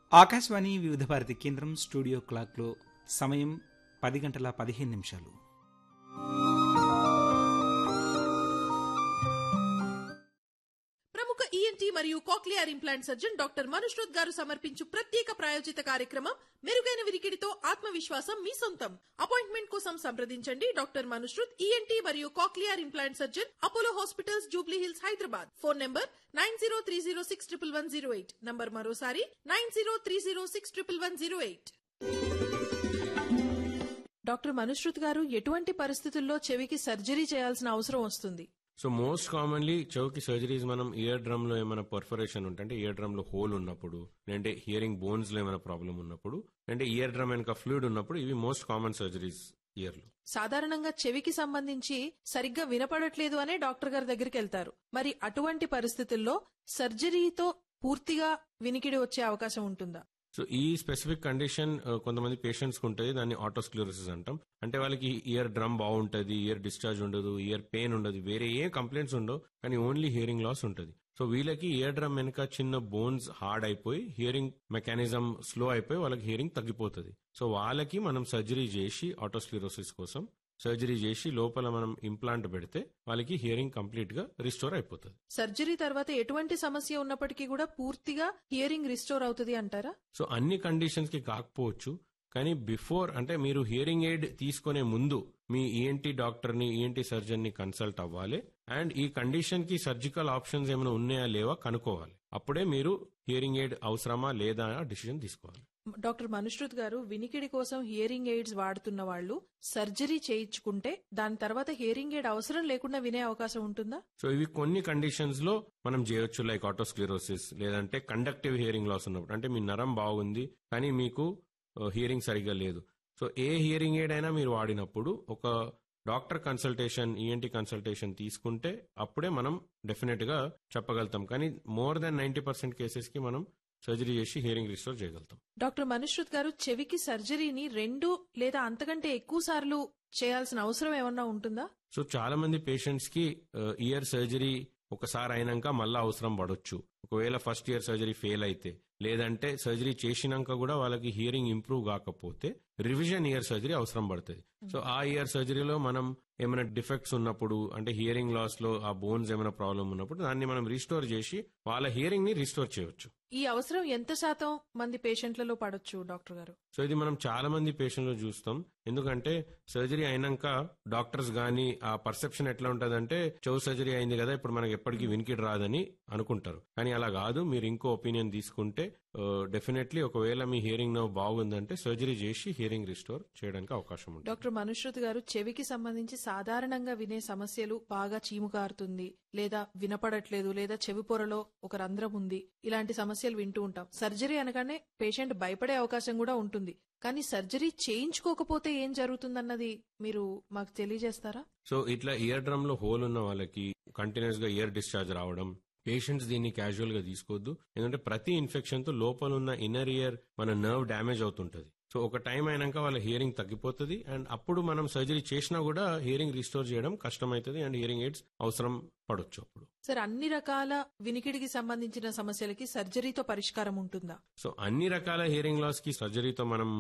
ఆకాశవాణి వివిధ భారతి కేంద్రం స్టూడియో క్లాక్లో సమయం పది గంటల పదిహేను నిమిషాలు ప్రముఖ ఈఎన్టీ మరియు cochlear implant surgeon doctor Manushruth గారు సమర్పించు ప్రత్యేక ప్రాయోజిత కార్యక్రమం మెరుగైన విరికిడితో ఆత్మవిశ్వాసం మీ సొంతం అపాయింట్మెంట్ కోసం సంప్రదించండి డాక్టర్ మనుష్రుత్ ఈఎన్టీ మరియు cochlear implant surgeon Apollo hospitals Jubilee Hills Hyderabad phone number nine zero three zero six triple one zero eight number మరోసారి nine zero three zero six triple one zero eight doctor Manushruth గారు ఎటువంటి పరిస్థితుల్లో చెవికి సర్జరీ చేయాల్సిన అవసరం వస్తుంది సో మోస్ట్ కామన్లీ చెవుకి surgeries మనం ఇయర్ డ్రమ్ లో ఏమైనా పర్ఫరేషన్ ఉంటే అంటే ఇయర్ డ్రమ్ లో హోల్ ఉన్నప్పుడు లేదంటే హియరింగ్ బోన్స్ లో ఏమైనా ప్రాబ్లం ఉన్నప్పుడు లేదంటే ఇయర్ డ్రమ్ వెనక ఫ్లూయిడ్ ఉన్నప్పుడు ఇవి మోస్ట్ కామన్ సర్జరీస్ ఇయర్ లో సాధారణంగా చెవికి సంబంధించి సరిగ్గా వినపడట్లేదు అనే డాక్టర్ గారి దగ్గరికి వెళ్తారు మరి అటువంటి పరిస్థితుల్లో సర్జరీతో పూర్తిగా వినికిడి వచ్చే అవకాశం ఉంటుందా సో ఈ స్పెసిఫిక్ కండిషన్ కొంతమంది పేషెంట్స్ కి ఉంటుంది దాన్ని ఆటోస్క్లరోసిస్ అంటాం అంటే వాళ్ళకి ఇయర్ డ్రమ్ బాగుంటది ఇయర్ డిశ్చార్జ్ ఉండదు ఇయర్ పెయిన్ ఉండదు వేరే ఏ కంప్లైంట్స్ ఉండవు కానీ ఓన్లీ హియరింగ్ లాస్ ఉంటుంది సో వీళ్ళకి ఇయర్ డ్రమ్ వెనక చిన్న బోన్స్ హార్డ్ అయిపోయి హియరింగ్ మెకానిజం స్లో అయిపోయి వాళ్ళకి హియరింగ్ తగ్గిపోతుంది సో వాళ్ళకి మనం సర్జరీ చేసి ఆటోస్క్లిరోసిస్ కోసం సర్జరీ చేసి లోపల మనం ఇంప్లాంట్ పెడితే వాళ్ళకి హియరింగ్ కంప్లీట్ గా రిస్టోర్ అయిపోతుంది సర్జరీ తర్వాత ఎటువంటి సమస్య ఉన్నప్పటికీ కూడా పూర్తిగా హియరింగ్ రిస్టోర్ అవుతుంది అంటారా సో అన్ని కండిషన్స్ కి కాకపోవచ్చు కానీ బిఫోర్ అంటే మీరు హియరింగ్ ఎయిడ్ తీసుకునే ముందు మీ ఈఎన్టీ డాక్టర్ ని ఈఎన్టీ సర్జన్ ని కన్సల్ట్ అవ్వాలి అండ్ ఈ కండిషన్ కి సర్జికల్ ఆప్షన్స్ ఏమైనా ఉన్నాయా లేవా కనుక్కోవాలి అప్పుడే మీరు హియరింగ్ ఎయిడ్ అవసరమా లేదా డిసిజన్ తీసుకోవాలి డాక్టర్ మనుష్రుత్ గారు వినికిడి కోసం హియరింగ్ ఎయిడ్స్ వాడుతున్న వాళ్ళు సర్జరీ చేయించుకుంటే దాని తర్వాత హియరింగ్ ఎయిడ్ అవసరం లేకుండా వినే అవకాశం ఉంటుందా సో ఇవి కొన్ని కండిషన్స్ లో మనం చేయొచ్చు లైక్ ఆటోస్క్లిరోసిస్ లేదంటే కండక్టివ్ హియరింగ్ లాస్ ఉన్నప్పుడు అంటే మీ నరం బాగుంది కానీ మీకు హియరింగ్ సరిగ్గా లేదు సో ఏ హియరింగ్ ఎయిడ్ అయినా మీరు వాడినప్పుడు ఒక డాక్టర్ కన్సల్టేషన్ ఈఎన్టీ కన్సల్టేషన్ తీసుకుంటే అప్పుడే మనం డెఫినెట్ గా చెప్పగలుగుతాం కానీ more than ninety percent cases కి మనం సర్జరీ చేసి హియరింగ్ రిస్టోర్ చేయగలుగుతాం డాక్టర్ మనుష్రుత్ గారు చెవికి సర్జరీని రెండు లేదా అంతకంటే ఎక్కువ సార్లు చేయాల్సిన అవసరం ఏమన్నా ఉంటుందా సో చాలా మంది పేషెంట్స్ కి ఇయర్ సర్జరీ ఒకసారి అయినాక మళ్ళీ అవసరం పడొచ్చు ఒకవేళ ఫస్ట్ ఇయర్ సర్జరీ ఫెయిల్ అయితే లేదంటే సర్జరీ చేసినాక కూడా వాళ్ళకి హియరింగ్ ఇంప్రూవ్ కాకపోతే రివిజన్ ఇయర్ సర్జరీ అవసరం పడుతుంది సో ఆ ఇయర్ సర్జరీలో మనం ఏమైనా డిఫెక్ట్స్ ఉన్నప్పుడు అంటే హియరింగ్ లాస్ లో ఆ బోన్స్ ఏమైనా ప్రాబ్లం ఉన్నప్పుడు దాన్ని మనం రిస్టోర్ చేసి వాళ్ళ హియరింగ్ ని రిస్టోర్ చేయొచ్చు ఈ అవసరం ఎంత శాతం మంది పేషెంట్లలో పడొచ్చు డాక్టర్ గారు సో ఇది మనం చాలా మంది పేషెంట్లు చూస్తాం ఎందుకంటే సర్జరీ అయినాక డాక్టర్స్ గానీ ఆ పర్సెప్షన్ ఎట్లా ఉంటదంటే చెవు సర్జరీ అయింది కదా ఇప్పుడు మనకి ఎప్పటికీ వినికిడి రాదని అనుకుంటారు కానీ అలా కాదు మీరు ఇంకో ఒపీనియన్ తీసుకుంటే డెఫినెట్లీ ఒకవేళ మీ హియరింగ్ నో బాగుందంటే సర్జరీ చేసి హియరింగ్ రిస్టోర్ చేయడానికి అవకాశం ఉంటుంది డాక్టర్ మనుష్రుత్ గారు చెవికి సంబంధించి సాధారణంగా వినే సమస్యలు బాగా చీము కారుతుంది లేదా వినపడట్లేదు లేదా చెవి పొరలో ఒక రంధ్రం ఉంది ఇలాంటి సమస్యలు వింటూ ఉంటాం సర్జరీ అనగానే పేషెంట్ భయపడే అవకాశం కూడా ఉంటుంది కానీ సర్జరీ చేయించుకోకపోతే ఏం జరుగుతుందన్నది మీరు మాకు తెలియజేస్తారా సో ఇట్లా ఇయర్ డ్రమ్ లో హోల్ ఉన్న వాళ్ళకి కంటిన్యూస్ గా ఇయర్ డిశ్చార్జ్ రావడం పేషెంట్స్ దీన్ని క్యాజువల్ గా తీసుకోవద్దు ఎందుకంటే ప్రతి ఇన్ఫెక్షన్ తో లోపల ఉన్న ఇన్నర్ ఇయర్ మన నర్వ్ డ్యామేజ్ అవుతుంటది సో ఒక టైం అయినాక వాళ్ళ హియరింగ్ తగ్గిపోతుంది అండ్ అప్పుడు మనం సర్జరీ చేసినా కూడా హియరింగ్ రిస్టోర్ చేయడం కష్టమవుతుంది అండ్ హియరింగ్ ఎయిడ్స్ అవసరం పడొచ్చు అప్పుడు సార్ అన్ని రకాల వినికిడికి సంబంధించిన సమస్యలకి సర్జరీతో పరిష్కారం ఉంటుందా సో అన్ని రకాల హియరింగ్ లాస్ కి సర్జరీతో మనం